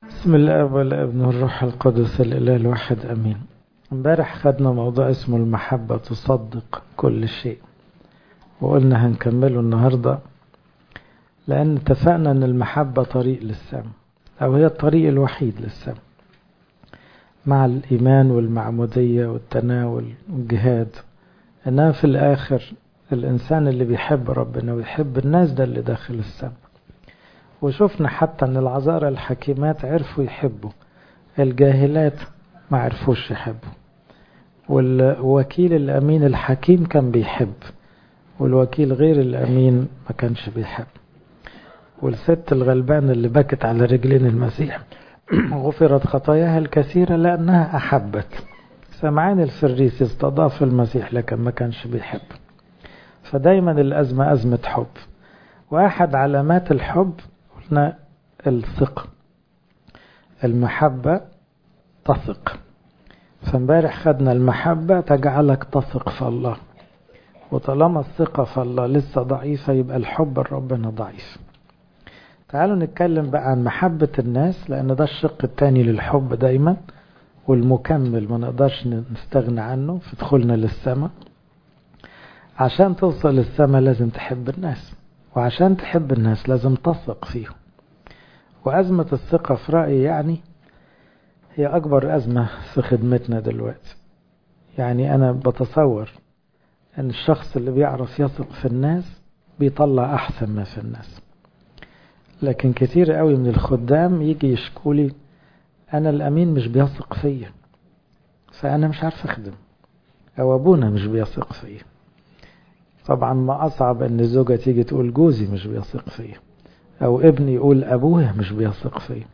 بسم الله والابن والروح القدس الإله الواحد أمين امبارح خدنا موضوع اسمه المحبة تصدق كل شيء وقلنا هنكمله النهاردة لأن اتفقنا أن المحبة طريق للسماء أو هي الطريق الوحيد للسماء مع الإيمان والمعمودية والتناول والجهاد إنها في الآخر الإنسان اللي بيحب ربنا ويحب الناس ده اللي داخل السماء وشفنا حتى ان العذارى الحكيمات عرفوا يحبوا الجاهلات ما عرفوش يحبوا والوكيل الامين الحكيم كان بيحب والوكيل غير الامين ما كانش بيحب والست الغلبانة اللي بكت على رجلين المسيح غفرت خطاياها الكثيرة لأنها أحبت سمعان الفريسي استضاف المسيح لكن ما كانش بيحب فدايما الأزمة أزمة حب وأحد علامات الحب قلنا الثقة المحبة تثق فامبارح خدنا المحبة تجعلك تثق في الله وطالما الثقة في الله لسه ضعيفة يبقى الحب لربنا ضعيف تعالوا نتكلم بقى عن محبة الناس لأن ده الشق التاني للحب دايما والمكمل ما نقدرش نستغنى عنه في دخولنا للسماء عشان توصل للسماء لازم تحب الناس وعشان تحب الناس لازم تثق فيهم وأزمة الثقة في رأيي يعني هي أكبر أزمة في خدمتنا دلوقتي يعني أنا بتصور أن الشخص اللي بيعرف يثق في الناس بيطلع أحسن ما في الناس لكن كتير قوي من الخدام يجي يشكولي أنا الأمين مش بيثق فيا فأنا مش عارف أخدم أو أبونا مش بيثق فيا طبعا ما أصعب أن زوجة تيجي تقول جوزي مش بيثق فيا أو ابني يقول أبوه مش بيثق فيا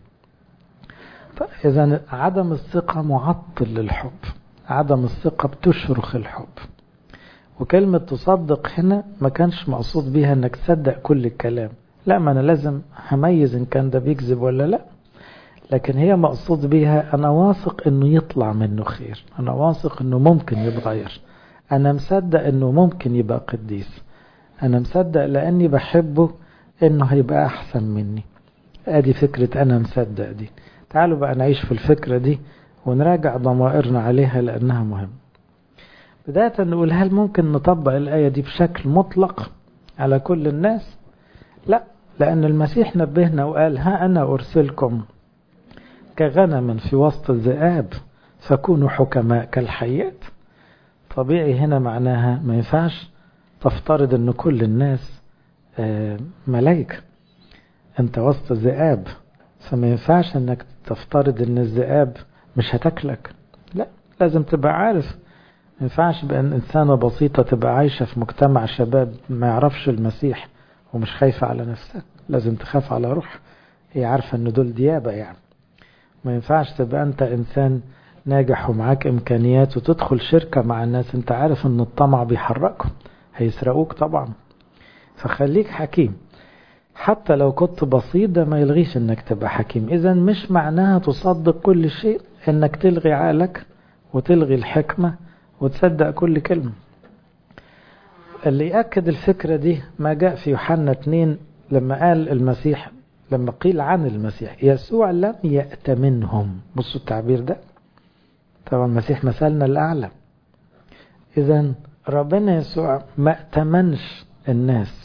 إذا عدم الثقة معطل للحب عدم الثقة بتشرخ الحب وكلمة تصدق هنا ما كانش مقصود بيها انك تصدق كل الكلام لا ما انا لازم هميز ان كان ده بيكذب ولا لا لكن هي مقصود بيها انا واثق انه يطلع منه خير انا واثق انه ممكن يتغير انا مصدق انه ممكن يبقى قديس انا مصدق لاني بحبه انه هيبقى احسن مني ادي فكرة انا مصدق دي تعالوا بقى نعيش في الفكرة دي ونراجع ضمائرنا عليها لانها مهمة بداية نقول هل ممكن نطبق الآية دي بشكل مطلق على كل الناس لا لأن المسيح نبهنا وقال ها أنا أرسلكم كغنم في وسط الذئاب فكونوا حكماء كالحيات طبيعي هنا معناها ما ينفعش تفترض ان كل الناس ملايكة انت وسط الذئاب فما ينفعش انك تفترض ان الذئاب مش هتاكلك لا لازم تبقى عارف ما ينفعش بان انسانة بسيطة تبقى عايشة في مجتمع شباب ما يعرفش المسيح ومش خايفة على نفسها لازم تخاف على روح هي عارفة ان دول ديابة يعني ما ينفعش تبقى انت انسان ناجح ومعاك امكانيات وتدخل شركة مع الناس انت عارف ان الطمع بيحركهم هيسرقوك طبعا فخليك حكيم حتى لو كنت بسيط ده ما يلغيش انك تبقى حكيم اذا مش معناها تصدق كل شيء انك تلغي عقلك وتلغي الحكمة وتصدق كل كلمة اللي يأكد الفكرة دي ما جاء في يوحنا 2 لما قال المسيح لما قيل عن المسيح يسوع لم يأتمنهم بصوا التعبير ده طبعا المسيح مثلنا الأعلى إذا ربنا يسوع ما ائتمنش الناس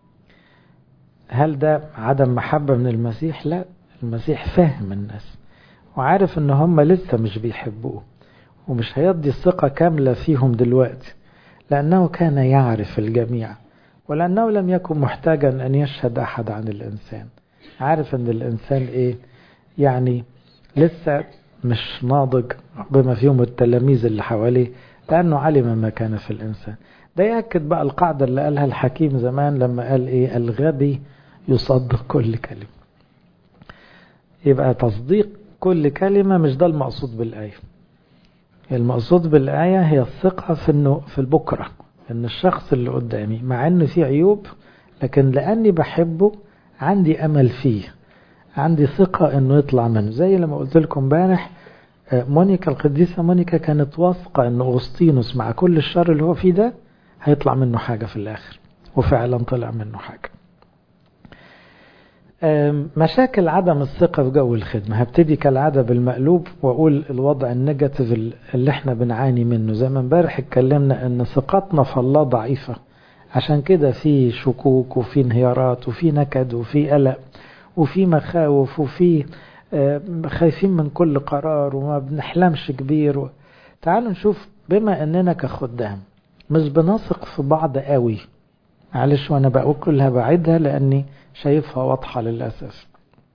هل ده عدم محبة من المسيح لا المسيح فاهم الناس وعارف ان هم لسه مش بيحبوه ومش هيدي الثقة كاملة فيهم دلوقتي لأنه كان يعرف الجميع ولأنه لم يكن محتاجا أن يشهد أحد عن الإنسان عارف أن الإنسان إيه يعني لسه مش ناضج بما فيهم التلاميذ اللي حواليه لأنه علم ما كان في الإنسان ده يأكد بقى القاعدة اللي قالها الحكيم زمان لما قال إيه الغبي يصدق كل كلمة يبقى تصديق كل كلمة مش ده المقصود بالآية المقصود بالآية هي الثقة في إنه في البكرة إن الشخص اللي قدامي مع إنه فيه عيوب لكن لأني بحبه عندي أمل فيه عندي ثقة إنه يطلع منه زي لما قلت لكم امبارح مونيكا القديسة مونيكا كانت واثقة إن أغسطينوس مع كل الشر اللي هو فيه ده هيطلع منه حاجة في الآخر وفعلا طلع منه حاجة مشاكل عدم الثقة في جو الخدمة هبتدي كالعادة بالمقلوب وأقول الوضع النيجاتيف اللي احنا بنعاني منه زي ما امبارح اتكلمنا ان ثقتنا في الله ضعيفة عشان كده في شكوك وفي انهيارات وفي نكد وفي قلق وفي مخاوف وفي خايفين من كل قرار وما بنحلمش كبير تعالوا نشوف بما اننا كخدام مش بنثق في بعض قوي معلش وانا بقول كلها بعيدها لاني شايفها واضحة للأسف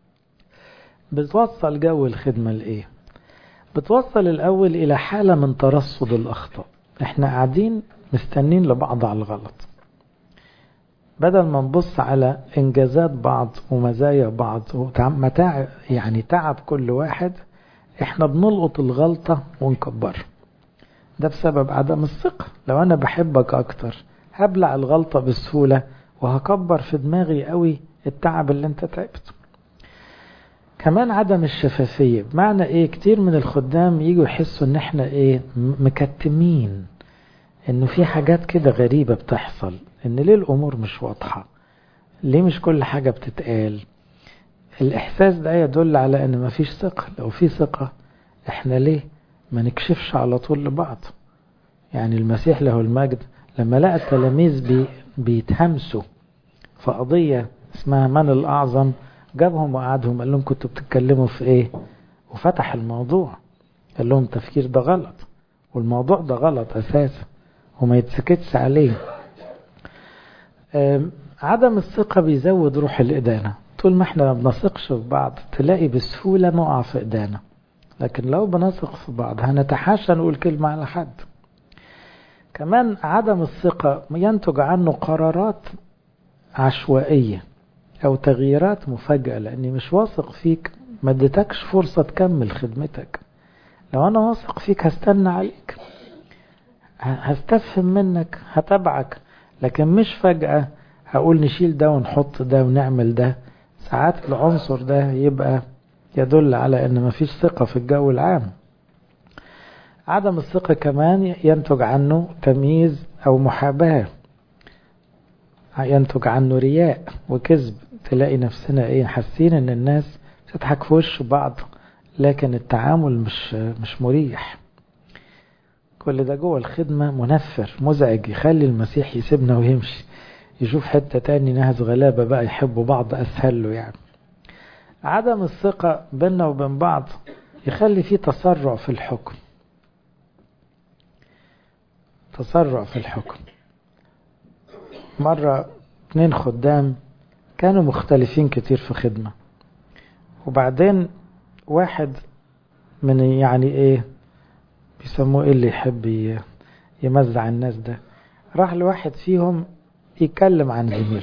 بتوصل جو الخدمة لإيه بتوصل الأول إلى حالة من ترصد الأخطاء احنا قاعدين مستنين لبعض على الغلط بدل ما نبص على إنجازات بعض ومزايا بعض ومتاع يعني تعب كل واحد احنا بنلقط الغلطة ونكبرها ده بسبب عدم الثقة لو أنا بحبك أكتر هبلع الغلطة بسهولة وهكبر في دماغي قوي التعب اللي انت تعبته كمان عدم الشفافية بمعنى ايه كتير من الخدام يجوا يحسوا ان احنا ايه مكتمين انه في حاجات كده غريبة بتحصل ان ليه الامور مش واضحة ليه مش كل حاجة بتتقال الاحساس ده يدل على ان مفيش ثقة لو في ثقة احنا ليه ما نكشفش على طول لبعض يعني المسيح له المجد لما لقى التلاميذ بي بيتهمسوا في قضية اسمها من الأعظم جابهم وقعدهم قال لهم كنتوا بتتكلموا في ايه وفتح الموضوع قال لهم التفكير ده غلط والموضوع ده غلط أساسا وما يتسكتش عليه عدم الثقة بيزود روح الإدانة طول ما احنا ما بنثقش في بعض تلاقي بسهولة نقع في إدانة لكن لو بنثق في بعض هنتحاشى نقول كلمة على حد كمان عدم الثقة ينتج عنه قرارات عشوائية أو تغييرات مفاجئة لأني مش واثق فيك ما اديتكش فرصة تكمل خدمتك لو أنا واثق فيك هستنى عليك هستفهم منك هتابعك لكن مش فجأة هقول نشيل ده ونحط ده ونعمل ده ساعات العنصر ده يبقى يدل على ان مفيش ثقة في الجو العام عدم الثقة كمان ينتج عنه تمييز او محاباة ينتج عنه رياء وكذب تلاقي نفسنا ايه حاسين ان الناس بتضحك في وش بعض لكن التعامل مش مش مريح كل ده جوه الخدمة منفر مزعج يخلي المسيح يسيبنا ويمشي يشوف حتة تاني ناس غلابة بقى يحبوا بعض أسهل له يعني عدم الثقة بيننا وبين بعض يخلي فيه تسرع في الحكم تسرع في الحكم مرة اتنين خدام كانوا مختلفين كتير في خدمة وبعدين واحد من يعني ايه بيسموه ايه اللي يحب يمزع الناس ده راح لواحد فيهم يتكلم عن زميله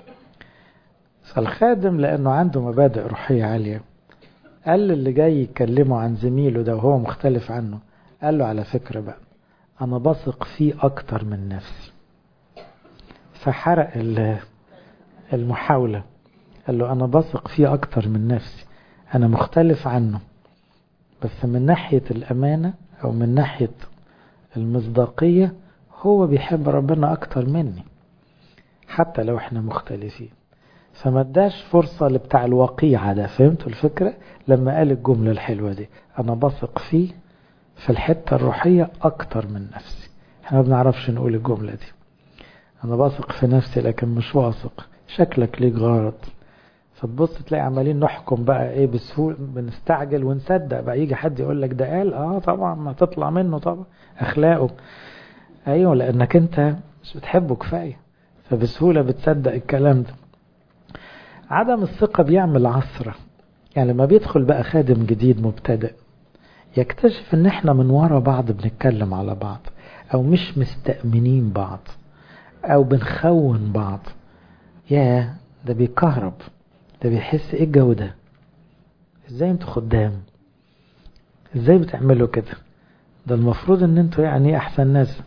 فالخادم لانه عنده مبادئ روحية عالية قال اللي جاي يكلمه عن زميله ده وهو مختلف عنه قال له على فكرة بقى انا بثق فيه اكتر من نفسي فحرق المحاولة قال له انا بثق فيه اكتر من نفسي انا مختلف عنه بس من ناحية الامانة او من ناحية المصداقية هو بيحب ربنا اكتر مني حتى لو احنا مختلفين فما اداش فرصة لبتاع الوقيعة ده فهمتوا الفكرة لما قال الجملة الحلوة دي انا بثق فيه في الحتة الروحية اكتر من نفسي احنا ما بنعرفش نقول الجملة دي انا بثق في نفسي لكن مش واثق شكلك ليك غلط فتبص تلاقي عمالين نحكم بقى ايه بسهولة بنستعجل ونصدق بقى يجي حد يقول لك ده قال اه طبعا ما تطلع منه طبعا اخلاقه ايوه لانك انت مش بتحبه كفايه فبسهولة بتصدق الكلام ده عدم الثقة بيعمل عثرة يعني لما بيدخل بقى خادم جديد مبتدئ يكتشف ان احنا من ورا بعض بنتكلم على بعض او مش مستأمنين بعض او بنخون بعض يا ده بيكهرب ده بيحس ايه الجو ده ازاي انتوا خدام ازاي بتعملوا كده ده المفروض ان انتوا يعني احسن ناس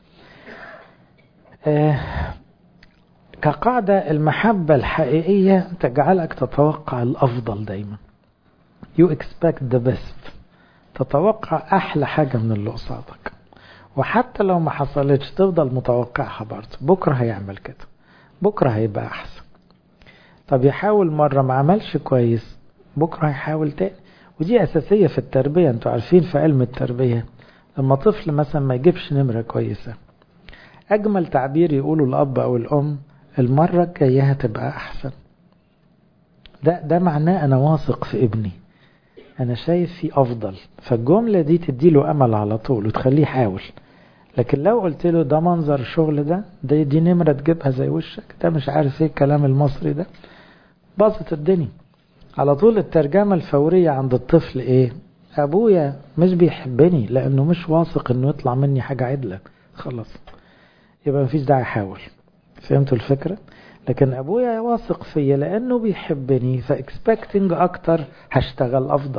آه كقاعدة المحبة الحقيقية تجعلك تتوقع الأفضل دايما you expect the best تتوقع أحلى حاجة من اللي قصادك وحتى لو ما حصلتش تفضل متوقعها برضه بكرة هيعمل كده بكرة هيبقى أحسن طب يحاول مرة ما عملش كويس بكرة هيحاول تاني ودي أساسية في التربية انتوا عارفين في علم التربية لما طفل مثلا ما يجيبش نمرة كويسة أجمل تعبير يقوله الأب أو الأم المرة الجاية هتبقى أحسن ده ده معناه أنا واثق في ابني أنا شايف فيه أفضل فالجملة دي تديله أمل على طول وتخليه يحاول لكن لو قلت له ده منظر الشغل ده ده دي نمرة تجيبها زي وشك ده مش عارف ايه الكلام المصري ده باظت الدنيا على طول الترجمة الفورية عند الطفل ايه ابويا مش بيحبني لانه مش واثق انه يطلع مني حاجة عدلة خلاص يبقى مفيش داعي احاول فهمتوا الفكرة لكن ابويا واثق فيا لانه بيحبني فاكسبكتنج اكتر هشتغل افضل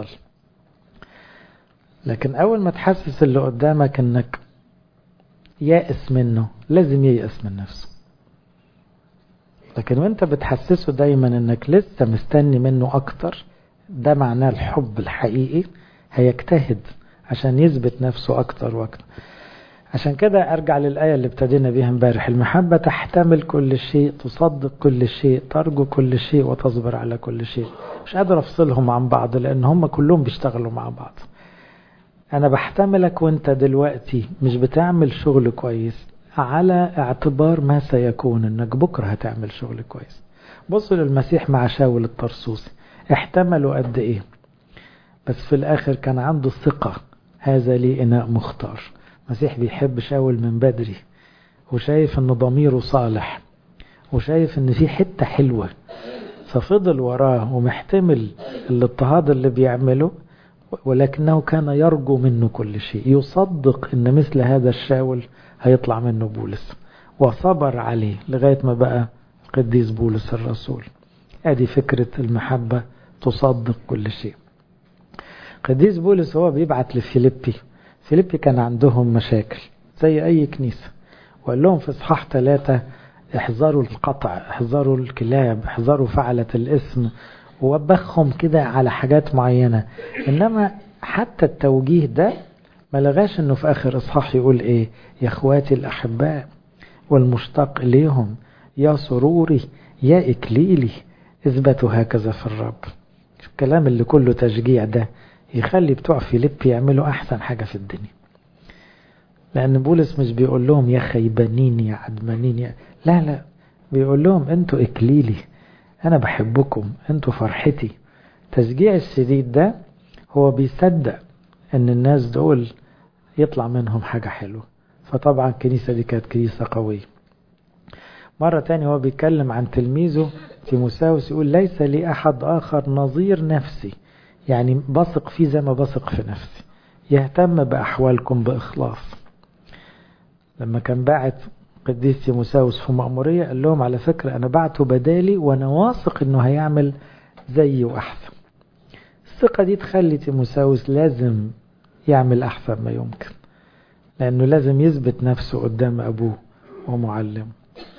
لكن اول ما تحسس اللي قدامك انك يائس منه لازم ييأس من نفسه لكن وانت بتحسسه دايما انك لسه مستني منه اكتر ده معناه الحب الحقيقي هيجتهد عشان يثبت نفسه اكتر واكتر عشان كده ارجع للآية اللي ابتدينا بيها امبارح المحبة تحتمل كل شيء تصدق كل شيء ترجو كل شيء وتصبر على كل شيء مش قادر افصلهم عن بعض لان هم كلهم بيشتغلوا مع بعض انا بحتملك وانت دلوقتي مش بتعمل شغل كويس على اعتبار ما سيكون انك بكرة هتعمل شغل كويس بصوا للمسيح مع شاول الطرسوسي احتملوا قد ايه بس في الاخر كان عنده ثقة هذا لي اناء مختار المسيح بيحب شاول من بدري وشايف ان ضميره صالح وشايف ان في حتة حلوة ففضل وراه ومحتمل الاضطهاد اللي بيعمله ولكنه كان يرجو منه كل شيء يصدق ان مثل هذا الشاول هيطلع منه بولس وصبر عليه لغاية ما بقى قديس بولس الرسول ادي فكرة المحبة تصدق كل شيء قديس بولس هو بيبعت لفيليبي فيليبي كان عندهم مشاكل زي اي كنيسة وقال لهم في اصحاح ثلاثة احذروا القطع احذروا الكلاب احذروا فعلة الاسم ووبخهم كده على حاجات معينة انما حتى التوجيه ده ما لغاش انه في اخر اصحاح يقول ايه يا اخواتي الاحباء والمشتاق اليهم يا سروري يا اكليلي اثبتوا هكذا في الرب الكلام اللي كله تشجيع ده يخلي بتوع فيليب يعملوا احسن حاجة في الدنيا لان بولس مش بيقول لهم يا خيبانين يا عدمانين يا لا لا بيقول لهم انتوا اكليلي انا بحبكم انتوا فرحتي تشجيع الشديد ده هو بيصدق ان الناس دول يطلع منهم حاجة حلوة فطبعا الكنيسة دي كانت كنيسة قوية مرة تانية هو بيتكلم عن تلميذه تيموساوس يقول ليس لي أحد آخر نظير نفسي يعني بثق فيه زي ما بثق في نفسي يهتم بأحوالكم بإخلاص لما كان باعت قديس تيموساوس في مأمورية قال لهم على فكرة أنا بعته بدالي وأنا واثق إنه هيعمل زيي وأحسن الثقة دي تخلي تيموساوس لازم يعمل أحسن ما يمكن لأنه لازم يثبت نفسه قدام أبوه ومعلمه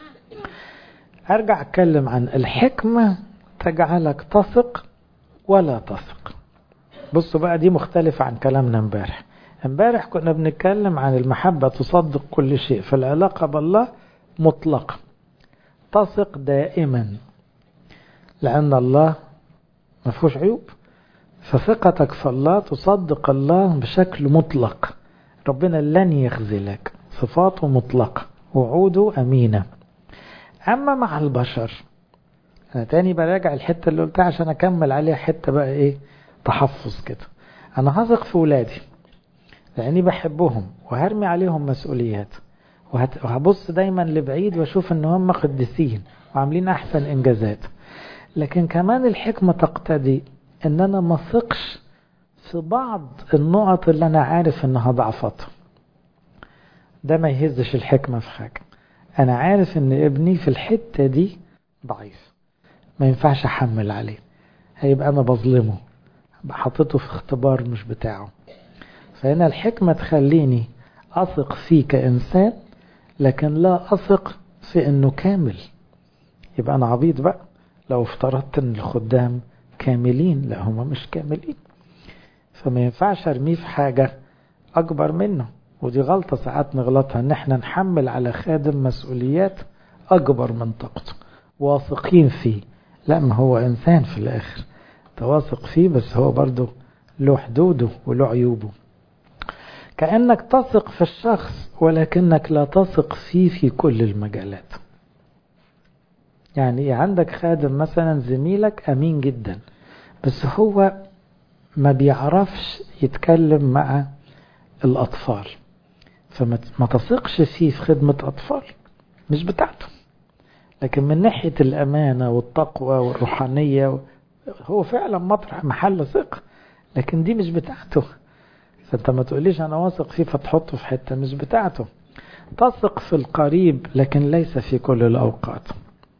أرجع أتكلم عن الحكمة تجعلك تثق ولا تثق بصوا بقى دي مختلفة عن كلامنا امبارح امبارح كنا بنتكلم عن المحبة تصدق كل شيء فالعلاقة بالله مطلقة تثق دائما لأن الله ما فيهوش عيوب فثقتك في الله تصدق الله بشكل مطلق ربنا لن يخذلك صفاته مطلقة وعوده أمينة أما مع البشر أنا تاني براجع الحتة اللي قلتها عشان أكمل عليها حتة بقى إيه تحفظ كده أنا هثق في ولادي لأني بحبهم وهرمي عليهم مسؤوليات وهبص دايما لبعيد واشوف ان هم قديسين وعاملين احسن انجازات لكن كمان الحكمة تقتضي ان انا ما ثقش في بعض النقط اللي انا عارف انها ضعفات ده ما يهزش الحكمة في حاجة انا عارف ان ابني في الحتة دي ضعيف ما ينفعش احمل عليه هيبقى انا بظلمه حطيته في اختبار مش بتاعه فهنا الحكمة تخليني أثق فيه كإنسان لكن لا أثق في أنه كامل يبقى أنا عبيط بقى لو افترضت أن الخدام كاملين لا هم مش كاملين فما ينفعش أرميه في حاجة أكبر منه ودي غلطة ساعات نغلطها أن احنا نحمل على خادم مسؤوليات أكبر من طاقته واثقين فيه لا ما هو إنسان في الآخر تواثق فيه بس هو برضه له حدوده وله عيوبه كأنك تثق في الشخص ولكنك لا تثق فيه في كل المجالات يعني عندك خادم مثلا زميلك أمين جدا بس هو ما بيعرفش يتكلم مع الأطفال فما تثقش فيه في خدمة أطفال مش بتاعته لكن من ناحية الأمانة والتقوى والروحانية هو فعلا مطرح محل ثقة لكن دي مش بتاعته فانت ما تقوليش انا واثق فيه فتحطه في حتة مش بتاعته تثق في القريب لكن ليس في كل الأوقات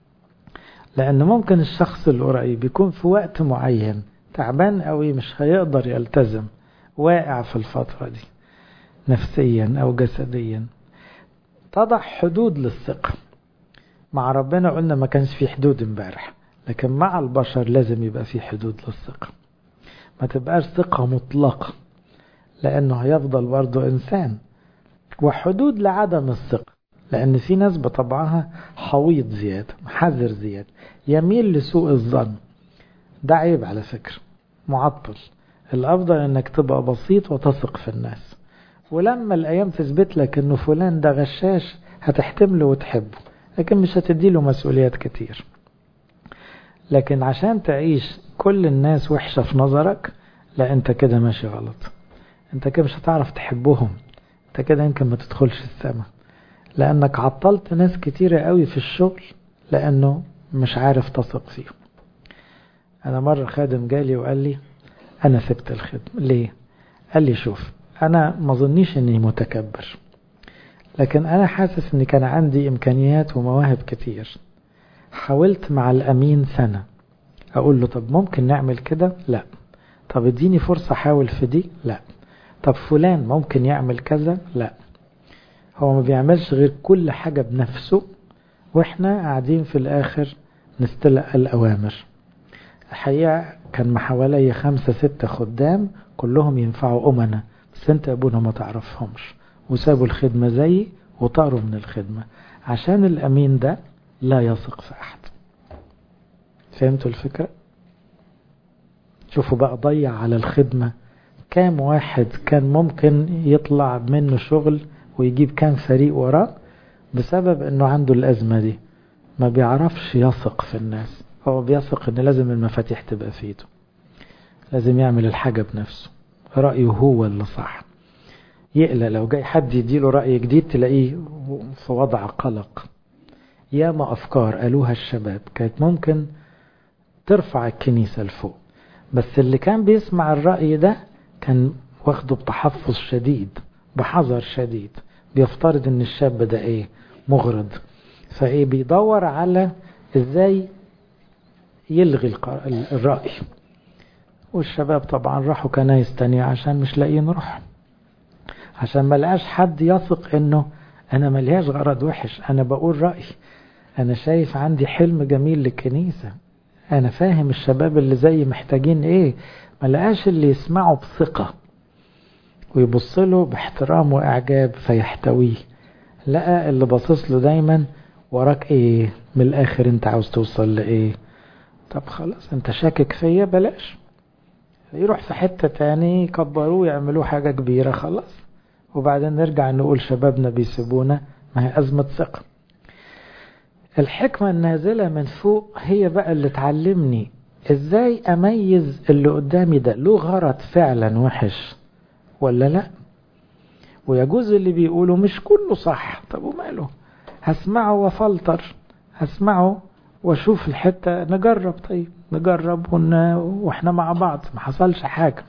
لأن ممكن الشخص القريب يكون في وقت معين تعبان قوي مش هيقدر يلتزم واقع في الفترة دي نفسيا أو جسديا تضع حدود للثقة مع ربنا قلنا ما كانش في حدود امبارح لكن مع البشر لازم يبقى في حدود للثقة ما تبقاش ثقة مطلقة لأنه هيفضل برضه إنسان وحدود لعدم الثقة لأن في ناس بطبعها حويط زيادة حذر زيادة يميل لسوء الظن ده عيب على فكرة معطل الأفضل أنك تبقى بسيط وتثق في الناس ولما الأيام تثبت لك أنه فلان ده غشاش هتحتمله وتحبه لكن مش هتديله مسؤوليات كتير لكن عشان تعيش كل الناس وحشة في نظرك لا انت كده ماشي غلط انت كده مش هتعرف تحبهم انت كده يمكن ما تدخلش السماء لانك عطلت ناس كتيرة قوي في الشغل لانه مش عارف تثق فيهم انا مرة خادم جالي وقال لي انا سبت الخدمة ليه قال لي شوف انا ما ظنيش اني متكبر لكن انا حاسس ان كان عندي امكانيات ومواهب كتير حاولت مع الامين سنة اقول له طب ممكن نعمل كده لا طب اديني فرصة احاول في دي لا طب فلان ممكن يعمل كذا لا هو ما بيعملش غير كل حاجة بنفسه واحنا قاعدين في الاخر نستلق الاوامر الحقيقة كان حوالي خمسة ستة خدام كلهم ينفعوا أمنا بس انت ابونا ما تعرفهمش وسابوا الخدمة زي وطاروا من الخدمة عشان الأمين ده لا يثق في أحد فهمتوا الفكرة شوفوا بقى ضيع على الخدمة كام واحد كان ممكن يطلع منه شغل ويجيب كام فريق وراه بسبب انه عنده الأزمة دي ما بيعرفش يثق في الناس هو بيثق ان لازم المفاتيح تبقى في ايده لازم يعمل الحاجة بنفسه رأيه هو اللي صح يقلق لو جاي حد يديله رأي جديد تلاقيه في وضع قلق ياما أفكار قالوها الشباب كانت ممكن ترفع الكنيسة لفوق بس اللي كان بيسمع الرأي ده كان واخده بتحفظ شديد بحذر شديد بيفترض ان الشاب ده ايه مغرض فايه بيدور على ازاي يلغي الرأي والشباب طبعا راحوا كنايس تانية عشان مش لاقيين روح عشان ما لقاش حد يثق انه انا ملياش غرض وحش انا بقول رأي انا شايف عندي حلم جميل للكنيسة انا فاهم الشباب اللي زي محتاجين ايه ما لقاش اللي يسمعه بثقة ويبص له باحترام واعجاب فيحتويه لقى اللي باصص له دايما وراك ايه من الاخر انت عاوز توصل لايه طب خلاص انت شاكك فيا بلاش يروح في حتة تاني يكبروه يعملوه حاجة كبيرة خلاص وبعدين نرجع نقول شبابنا بيسيبونا ما هي أزمة ثقة الحكمة النازلة من فوق هي بقى اللي تعلمني ازاي اميز اللي قدامي ده له غرض فعلا وحش ولا لا ويجوز اللي بيقوله مش كله صح طب وماله هسمعه وفلتر هسمعه واشوف الحتة نجرب طيب نجرب ون... واحنا مع بعض ما حصلش حاجة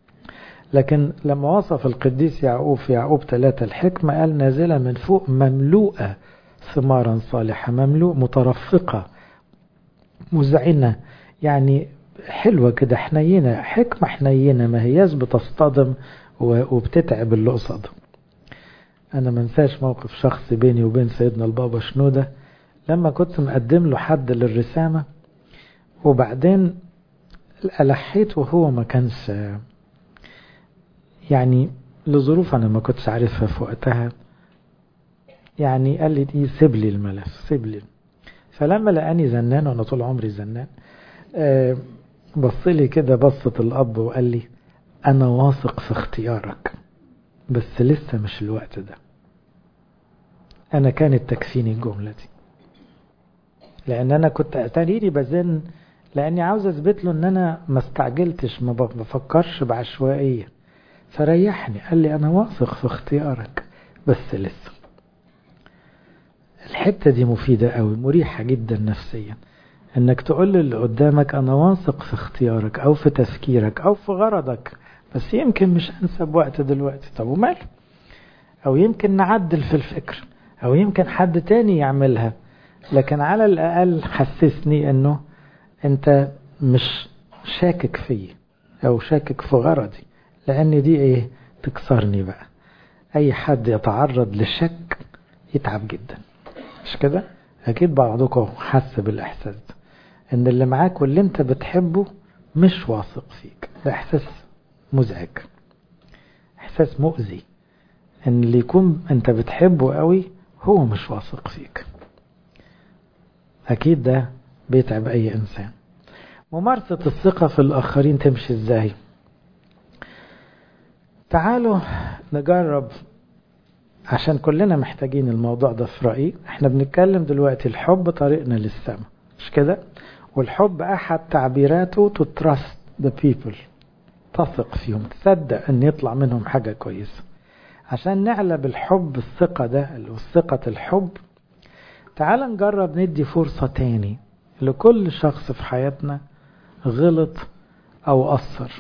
لكن لما وصف القديس يعقوب في يعقوب ثلاثة الحكمة قال نازلة من فوق مملوءة ثمارا صالحة مملوء مترفقة مزعنة يعني حلوة كده حنينة حكمة حنينة ما هياش بتصطدم وبتتعب اللي قصده أنا منساش موقف شخصي بيني وبين سيدنا البابا شنودة لما كنت مقدم له حد للرسامة وبعدين ألحيت وهو ما كانش يعني لظروف أنا ما كنتش عارفها في وقتها يعني قال لي دي سيب لي الملف سيب لي فلما لقاني زنان وأنا طول عمري زنان آه بص لي كده بصة الأب وقال لي أنا واثق في اختيارك بس لسه مش الوقت ده أنا كانت تكفيني الجملة دي لأن أنا كنت أتاريني بزن لأني عاوز أثبت له إن أنا ما استعجلتش ما بفكرش بعشوائية فريحني قال لي أنا واثق في اختيارك بس لسه الحتة دي مفيدة قوي مريحة جدا نفسيا انك تقول اللي قدامك انا واثق في اختيارك او في تفكيرك او في غرضك بس يمكن مش انسب وقت دلوقتي طب ومال او يمكن نعدل في الفكر او يمكن حد تاني يعملها لكن على الاقل حسسني انه انت مش شاكك فيي او شاكك في غرضي لان دي ايه تكسرني بقى اي حد يتعرض للشك يتعب جدا مش كده اكيد بعضكم حس بالاحساس ده ان اللي معاك واللي انت بتحبه مش واثق فيك ده احساس مزعج احساس مؤذي ان اللي يكون انت بتحبه قوي هو مش واثق فيك اكيد ده بيتعب اي انسان ممارسة الثقة في الاخرين تمشي ازاي تعالوا نجرب عشان كلنا محتاجين الموضوع ده في رأيي احنا بنتكلم دلوقتي الحب طريقنا للسماء مش كده والحب احد تعبيراته to trust the people تثق فيهم تصدق ان يطلع منهم حاجة كويسة عشان نعلى بالحب الثقة ده والثقة الحب تعال نجرب ندي فرصة تاني لكل شخص في حياتنا غلط او قصر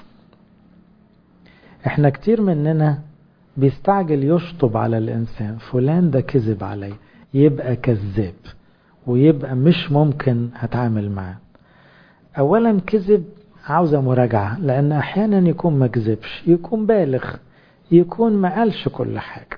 احنا كتير مننا بيستعجل يشطب على الإنسان فلان ده كذب علي يبقى كذاب ويبقى مش ممكن هتعامل معاه أولا كذب عاوزة مراجعة لأن أحيانا يكون ما كذبش يكون بالغ يكون ما قالش كل حاجة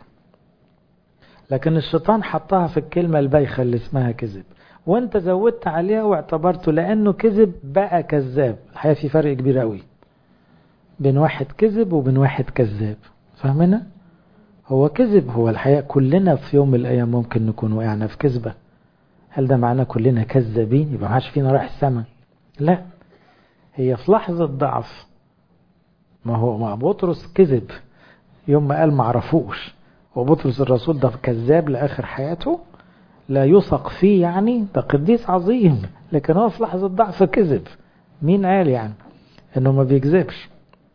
لكن الشيطان حطها في الكلمة البايخة اللي اسمها كذب وانت زودت عليها واعتبرته لأنه كذب بقى كذاب الحقيقة في فرق كبير قوي بين واحد كذب وبين واحد كذاب فاهمنا هو كذب هو الحقيقة كلنا في يوم من الأيام ممكن نكون وقعنا في كذبة هل ده معناه كلنا كذابين يبقى ما عادش فينا رايح السماء لا هي في لحظة ضعف ما هو مع بطرس كذب يوم ما قال ما عرفوش وبطرس الرسول ده كذاب لآخر حياته لا يثق فيه يعني ده قديس عظيم لكن هو في لحظة ضعف كذب مين قال يعني انه ما بيكذبش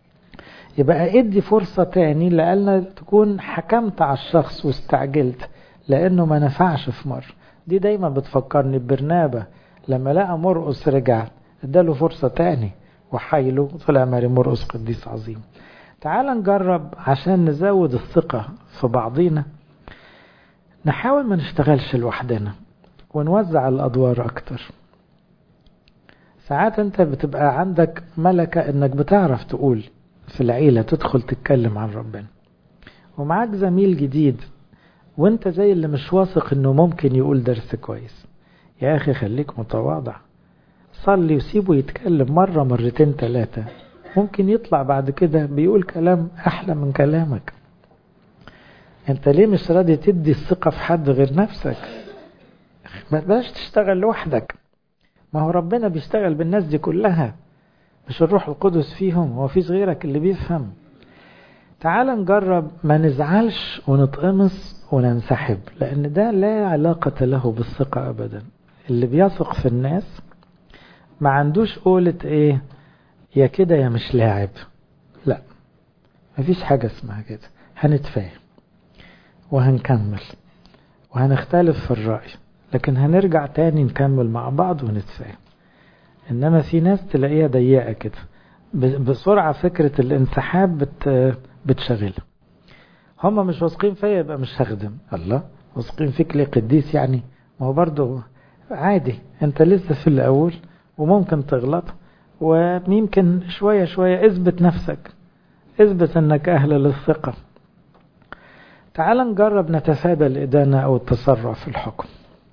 يبقى ادي فرصة تاني لأن تكون حكمت على الشخص واستعجلت لأنه ما نفعش في مرة دي دايما بتفكرني ببرنابة لما لقى مرقس رجع اداله فرصة تاني وحايله طلع ماري مرقس قديس عظيم تعال نجرب عشان نزود الثقة في بعضينا نحاول ما نشتغلش لوحدنا ونوزع الأدوار أكتر ساعات انت بتبقى عندك ملكة انك بتعرف تقول في العيلة تدخل تتكلم عن ربنا ومعاك زميل جديد وانت زي اللي مش واثق انه ممكن يقول درس كويس يا اخي خليك متواضع صلي وسيبه يتكلم مرة مرتين ثلاثة ممكن يطلع بعد كده بيقول كلام احلى من كلامك انت ليه مش راضي تدي الثقة في حد غير نفسك ما تبقاش تشتغل لوحدك ما هو ربنا بيشتغل بالناس دي كلها مش الروح القدس فيهم هو فيش غيرك اللي بيفهم تعال نجرب ما نزعلش ونتقمص وننسحب لأن ده لا علاقة له بالثقة أبدا اللي بيثق في الناس ما عندوش قولة ايه يا كده يا مش لاعب لا مفيش حاجة اسمها كده هنتفاهم وهنكمل وهنختلف في الرأي لكن هنرجع تاني نكمل مع بعض ونتفاهم انما في ناس تلاقيها ضيقه كده بسرعه فكره الانسحاب بت بتشغلها هم مش واثقين فيا يبقى مش هخدم الله واثقين فيك ليه قديس يعني ما هو برضه عادي انت لسه في الاول وممكن تغلط ويمكن شويه شويه اثبت نفسك اثبت انك اهل للثقه تعال نجرب نتفادى الادانه او التسرع في الحكم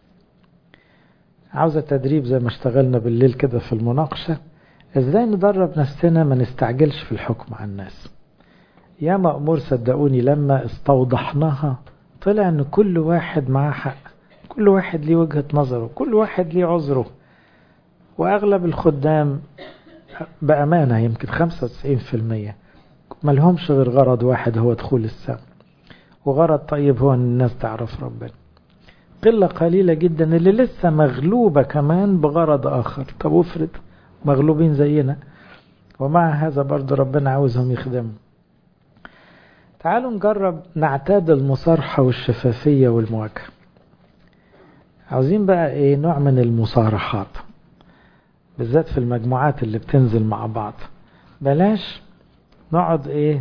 عاوزة تدريب زي ما اشتغلنا بالليل كده في المناقشة ازاي ندرب نفسنا ما نستعجلش في الحكم على الناس يا مأمور صدقوني لما استوضحناها طلع ان كل واحد معاه حق كل واحد ليه وجهة نظره كل واحد ليه عذره وأغلب الخدام بأمانة يمكن 95% ملهمش غير غرض واحد هو دخول السماء وغرض طيب هو أن الناس تعرف ربنا قلة قليلة جدا اللي لسه مغلوبة كمان بغرض آخر طب افرض مغلوبين زينا ومع هذا برضو ربنا عاوزهم يخدموا تعالوا نجرب نعتاد المصارحة والشفافية والمواجهة عاوزين بقى ايه نوع من المصارحات بالذات في المجموعات اللي بتنزل مع بعض بلاش نقعد ايه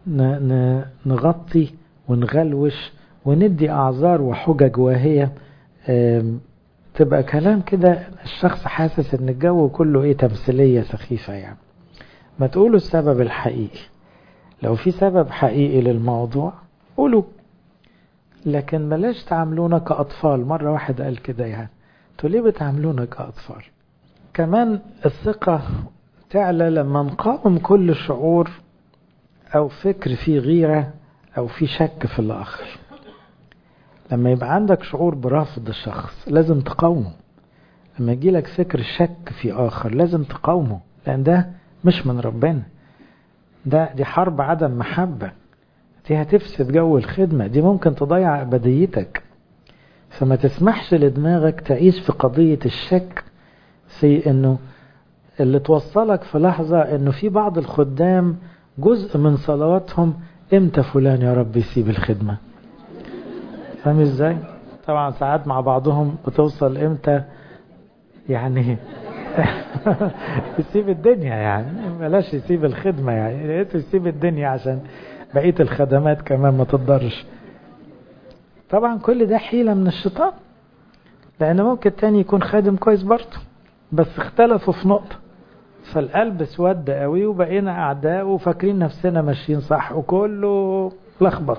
نغطي ونغلوش وندي اعذار وحجج واهية تبقى كلام كده الشخص حاسس ان الجو كله ايه تمثيلية سخيفة يعني ما تقولوا السبب الحقيقي لو في سبب حقيقي للموضوع قولوا لكن بلاش تعاملونا كأطفال مرة واحد قال كده يعني انتوا ليه بتعاملونا كأطفال كمان الثقة تعلى لما نقاوم كل شعور أو فكر فيه غيرة أو فيه شك في الآخر لما يبقى عندك شعور برفض الشخص لازم تقاومه لما يجي لك فكر شك في آخر لازم تقاومه لأن ده مش من ربنا ده دي حرب عدم محبة دي هتفسد جو الخدمة دي ممكن تضيع أبديتك فما تسمحش لدماغك تعيش في قضية الشك في انه اللي توصلك في لحظة انه في بعض الخدام جزء من صلواتهم امتى فلان يا رب يسيب الخدمة فاهم ازاي طبعا ساعات مع بعضهم بتوصل امتى يعني يسيب الدنيا يعني بلاش يسيب الخدمة يعني لقيته يسيب الدنيا عشان بقية الخدمات كمان ما تضرش طبعا كل ده حيلة من الشيطان لأن ممكن تاني يكون خادم كويس برضه بس اختلفوا في نقطة فالقلب اسود قوي وبقينا أعداء وفاكرين نفسنا ماشيين صح وكله لخبط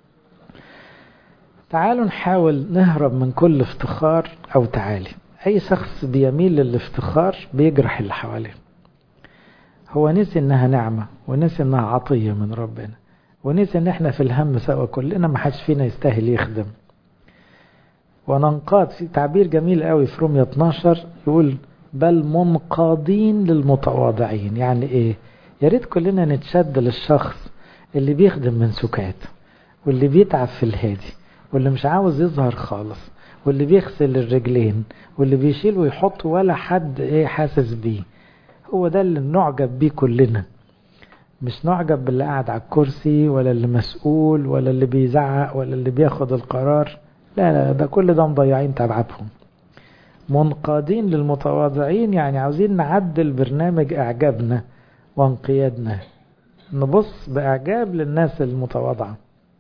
تعالوا نحاول نهرب من كل افتخار أو تعالي أي شخص بيميل للافتخار بيجرح اللي حواليه هو نسي إنها نعمة ونسي إنها عطية من ربنا ونسي إن إحنا في الهم سوا كلنا ما حدش فينا يستاهل يخدم وننقاد في تعبير جميل قوي في رومية 12 يقول بل منقادين للمتواضعين يعني ايه يا ريت كلنا نتشد للشخص اللي بيخدم من سكات واللي بيتعب في الهادي واللي مش عاوز يظهر خالص واللي بيغسل الرجلين واللي بيشيل ويحط ولا حد ايه حاسس بيه هو ده اللي نعجب بيه كلنا مش نعجب باللي قاعد على الكرسي ولا اللي مسؤول ولا اللي بيزعق ولا اللي بياخد القرار لا لا ده كل ده مضيعين تعبهم منقادين للمتواضعين يعني عاوزين نعدل برنامج اعجابنا وانقيادنا نبص باعجاب للناس المتواضعه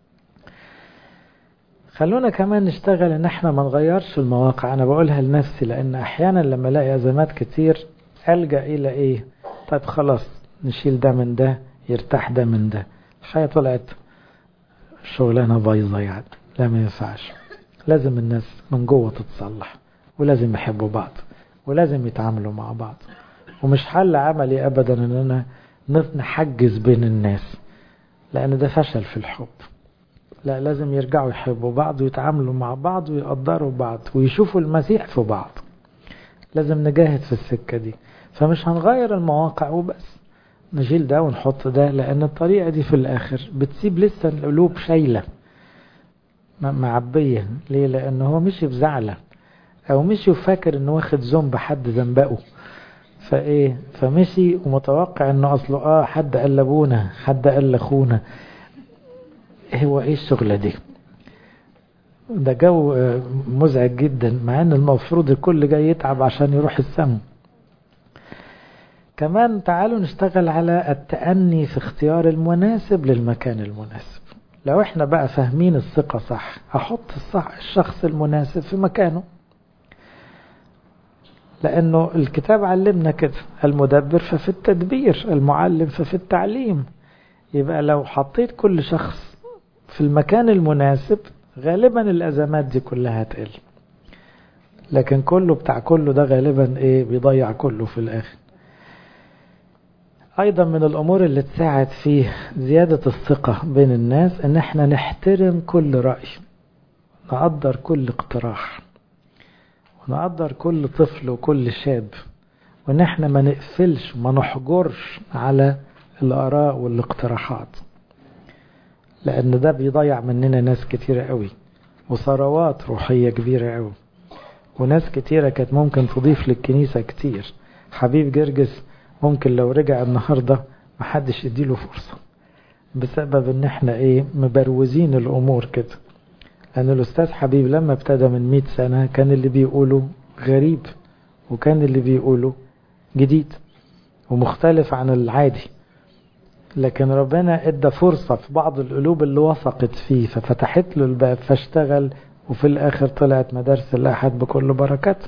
خلونا كمان نشتغل ان احنا ما نغيرش المواقع انا بقولها لنفسي لان احيانا لما الاقي ازمات كتير الجا الى ايه طيب خلاص نشيل ده من ده يرتاح ده من ده الحياه طلعت شغلانه بايظه يعني لا ما ينفعش لازم الناس من جوه تتصلح ولازم يحبوا بعض ولازم يتعاملوا مع بعض ومش حل عملي ابدا اننا نحجز بين الناس لان ده فشل في الحب لا لازم يرجعوا يحبوا بعض ويتعاملوا مع بعض ويقدروا بعض ويشوفوا المسيح في بعض لازم نجاهد في السكة دي فمش هنغير المواقع وبس نشيل ده ونحط ده لأن الطريقة دي في الآخر بتسيب لسه القلوب شايلة معبية ليه لأن هو مشي بزعلة أو مشي وفاكر إنه واخد ذنب حد ذنبقه فإيه فمشي ومتوقع إنه أصله آه حد قال لأبونا حد قال لأخونا هو ايه الشغلة دي ده جو مزعج جدا مع ان المفروض الكل جاي يتعب عشان يروح السما كمان تعالوا نشتغل على التأني في اختيار المناسب للمكان المناسب لو احنا بقى فاهمين الثقة صح احط الصح الشخص المناسب في مكانه لانه الكتاب علمنا كده المدبر ففي التدبير المعلم ففي التعليم يبقى لو حطيت كل شخص في المكان المناسب غالبا الأزمات دي كلها هتقل لكن كله بتاع كله ده غالبا ايه بيضيع كله في الآخر أيضا من الأمور اللي تساعد في زيادة الثقة بين الناس إن احنا نحترم كل رأي نقدر كل اقتراح ونقدر كل طفل وكل شاب وان احنا ما نقفلش ما نحجرش على الاراء والاقتراحات لان ده بيضيع مننا ناس كتيرة قوي وثروات روحية كبيرة قوي وناس كتيرة كانت ممكن تضيف للكنيسة كتير حبيب جرجس ممكن لو رجع النهاردة محدش يديله فرصة بسبب ان احنا ايه مبروزين الامور كده لان الاستاذ حبيب لما ابتدى من مئة سنة كان اللي بيقوله غريب وكان اللي بيقوله جديد ومختلف عن العادي لكن ربنا ادى فرصة في بعض القلوب اللي وثقت فيه ففتحت له الباب فاشتغل وفي الاخر طلعت مدارس الاحد بكل بركاته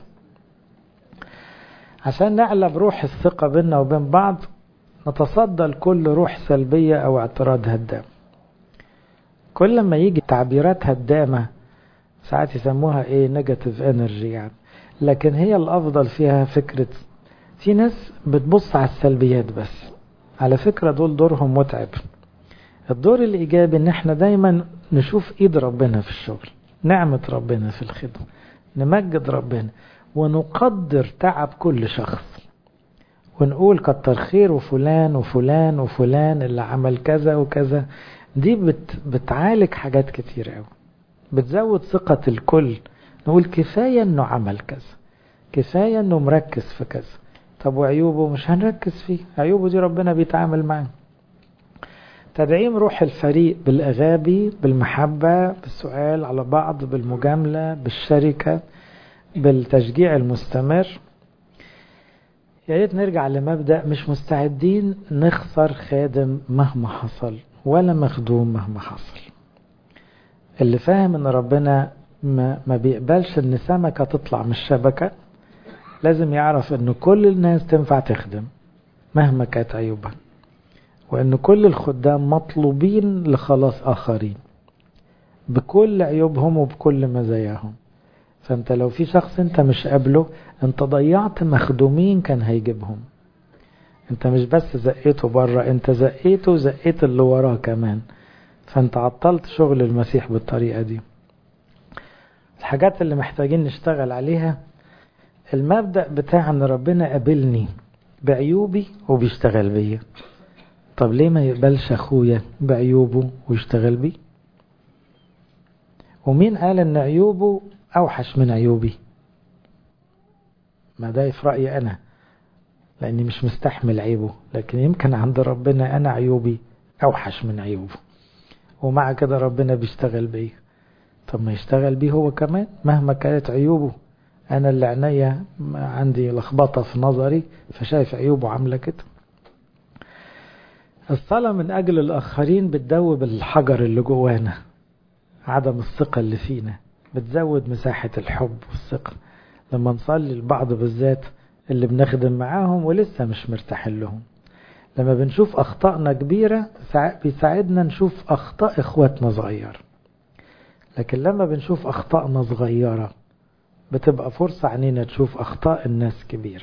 عشان نعلى بروح الثقة بيننا وبين بعض نتصدى لكل روح سلبية او اعتراض هدام كل ما يجي تعبيرات هدامة ساعات يسموها ايه نيجاتيف انرجي يعني لكن هي الافضل فيها فكرة في ناس بتبص على السلبيات بس على فكرة دول دورهم متعب الدور الايجابي ان احنا دايما نشوف ايد ربنا في الشغل نعمة ربنا في الخدمة نمجد ربنا ونقدر تعب كل شخص ونقول كتر خير وفلان وفلان وفلان اللي عمل كذا وكذا دي بت بتعالج حاجات كتير قوي بتزود ثقة الكل نقول كفاية انه عمل كذا كفاية انه مركز في كذا طب وعيوبه مش هنركز فيه عيوبه دي ربنا بيتعامل معاه تدعيم روح الفريق بالأغابي بالمحبة بالسؤال على بعض بالمجاملة بالشركة بالتشجيع المستمر يا ريت نرجع لمبدأ مش مستعدين نخسر خادم مهما حصل ولا مخدوم مهما حصل اللي فاهم ان ربنا ما, ما بيقبلش ان سمكة تطلع من الشبكة لازم يعرف ان كل الناس تنفع تخدم مهما كانت عيوبها وان كل الخدام مطلوبين لخلاص اخرين بكل عيوبهم وبكل مزاياهم فانت لو في شخص انت مش قابله انت ضيعت مخدومين كان هيجيبهم انت مش بس زقيته بره انت زقيته زقيت اللي وراه كمان فانت عطلت شغل المسيح بالطريقة دي الحاجات اللي محتاجين نشتغل عليها المبدأ بتاع ان ربنا قابلني بعيوبي وبيشتغل بيا طب ليه ما يقبلش اخويا بعيوبه ويشتغل بيه ومين قال ان عيوبه اوحش من عيوبي ما ده في رأيي انا لاني مش مستحمل عيبه لكن يمكن عند ربنا انا عيوبي اوحش من عيوبه ومع كده ربنا بيشتغل بيه طب ما يشتغل بيه هو كمان مهما كانت عيوبه انا اللي عينيا عندي لخبطة في نظري فشايف عيوبه عاملة كده الصلاة من اجل الاخرين بتدوب الحجر اللي جوانا عدم الثقة اللي فينا بتزود مساحة الحب والثقة لما نصلي البعض بالذات اللي بنخدم معاهم ولسه مش مرتاحين لهم لما بنشوف أخطائنا كبيرة بيساعدنا نشوف أخطاء إخواتنا صغيرة لكن لما بنشوف أخطائنا صغيرة بتبقى فرصة عنينا تشوف أخطاء الناس كبيرة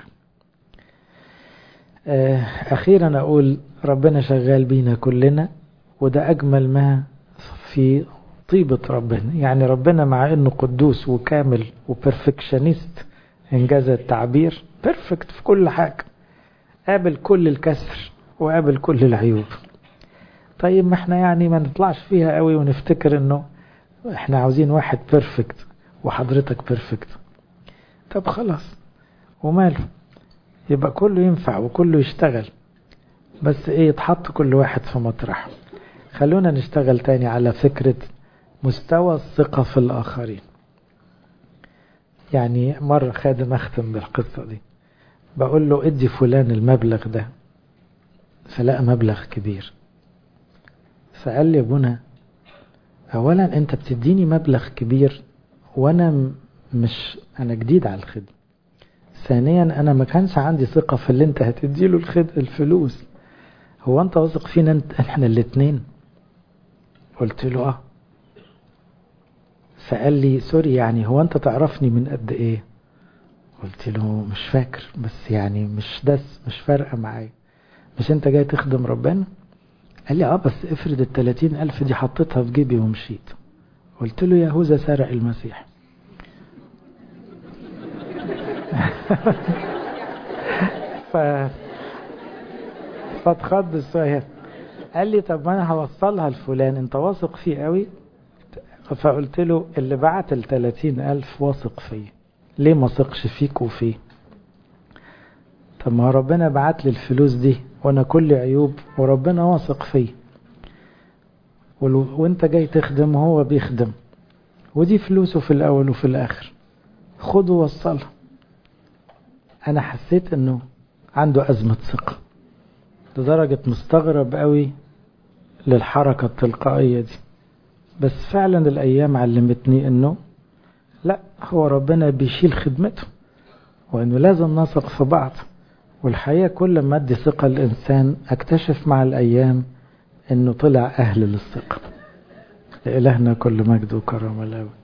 أخيرا أقول ربنا شغال بينا كلنا وده أجمل ما في طيبة ربنا يعني ربنا مع انه قدوس وكامل وبرفكشنست انجاز التعبير بيرفكت في كل حاجة قابل كل الكسر وقابل كل العيوب طيب ما احنا يعني ما نطلعش فيها قوي ونفتكر انه احنا عاوزين واحد بيرفكت وحضرتك بيرفكت طب خلاص وماله يبقى كله ينفع وكله يشتغل بس ايه يتحط كل واحد في مطرحه خلونا نشتغل تاني على فكرة مستوى الثقة في الآخرين يعني مرة خادم أختم بالقصة دي بقول له ادي فلان المبلغ ده فلقى مبلغ كبير فقال لي ابونا اولا انت بتديني مبلغ كبير وانا مش انا جديد على الخدمة ثانيا انا ما كانش عندي ثقة في اللي انت هتديله الخد الفلوس هو انت واثق فينا انت احنا الاتنين قلت له اه فقال لي سوري يعني هو انت تعرفني من قد ايه قلت له مش فاكر بس يعني مش دس مش فارقة معايا مش انت جاي تخدم ربنا قال لي اه بس افرض التلاتين الف دي حطيتها في جيبي ومشيت قلت له يهوذا سرق المسيح ف فاتخض شويه قال لي طب ما انا هوصلها لفلان انت واثق فيه قوي فقلت له اللي بعت ال 30 ألف واثق فيه ليه ما ثقش فيك وفيه طب ما ربنا بعت لي الفلوس دي وانا كل عيوب وربنا واثق فيه وانت جاي تخدم وهو بيخدم ودي فلوسه في الاول وفي الاخر خده وصلها انا حسيت انه عنده ازمة ثقة لدرجة مستغرب قوي للحركة التلقائية دي بس فعلا الايام علمتني انه لا هو ربنا بيشيل خدمته وانه لازم نثق في بعض والحقيقة كل ما ادي ثقة الانسان اكتشف مع الايام انه طلع اهل للثقة لإلهنا كل مجد وكرم الأبد